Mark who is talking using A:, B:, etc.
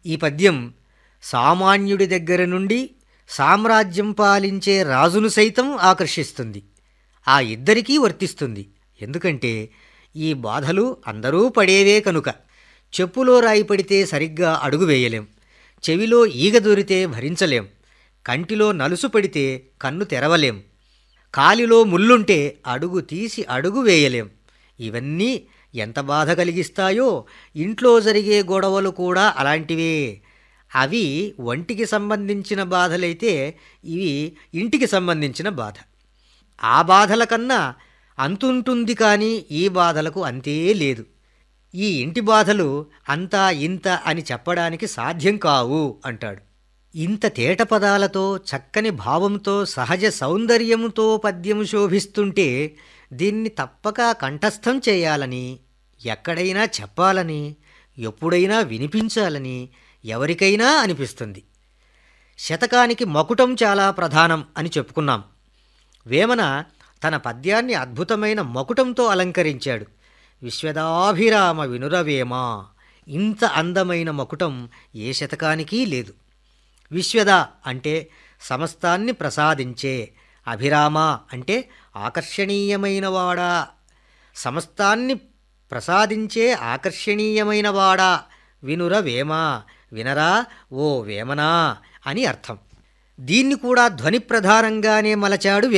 A: ఈ పద్యం సామాన్యుడి దగ్గర నుండి సామ్రాజ్యం పాలించే రాజును సైతం ఆకర్షిస్తుంది ఆ ఇద్దరికీ వర్తిస్తుంది ఎందుకంటే ఈ బాధలు అందరూ పడేవే కనుక చెప్పులో రాయి పడితే సరిగ్గా అడుగు వేయలేం చెవిలో ఈగ దూరితే భరించలేం కంటిలో నలుసు పడితే కన్ను తెరవలేం కాలిలో ముల్లుంటే అడుగు తీసి అడుగు వేయలేం ఇవన్నీ ఎంత బాధ కలిగిస్తాయో ఇంట్లో జరిగే గొడవలు కూడా అలాంటివే అవి ఒంటికి సంబంధించిన బాధలైతే ఇవి ఇంటికి సంబంధించిన బాధ ఆ బాధల కన్నా అంతుంటుంది కానీ ఈ బాధలకు అంతే లేదు ఈ ఇంటి బాధలు అంతా ఇంత అని చెప్పడానికి సాధ్యం కావు అంటాడు ఇంత తేట పదాలతో చక్కని భావంతో సహజ సౌందర్యముతో పద్యము శోభిస్తుంటే దీన్ని తప్పక కంఠస్థం చేయాలని ఎక్కడైనా చెప్పాలని ఎప్పుడైనా వినిపించాలని ఎవరికైనా అనిపిస్తుంది శతకానికి మకుటం చాలా ప్రధానం అని చెప్పుకున్నాం వేమన తన పద్యాన్ని అద్భుతమైన మకుటంతో అలంకరించాడు విశ్వదాభిరామ వినురవేమ ఇంత అందమైన మకుటం ఏ శతకానికి లేదు విశ్వద అంటే సమస్తాన్ని ప్రసాదించే అభిరామ అంటే ఆకర్షణీయమైనవాడా సమస్తాన్ని ప్రసాదించే ఆకర్షణీయమైనవాడా వినుర వేమ వినరా ఓ వేమనా అని అర్థం దీన్ని కూడా ధ్వని ప్రధానంగానే మలచాడు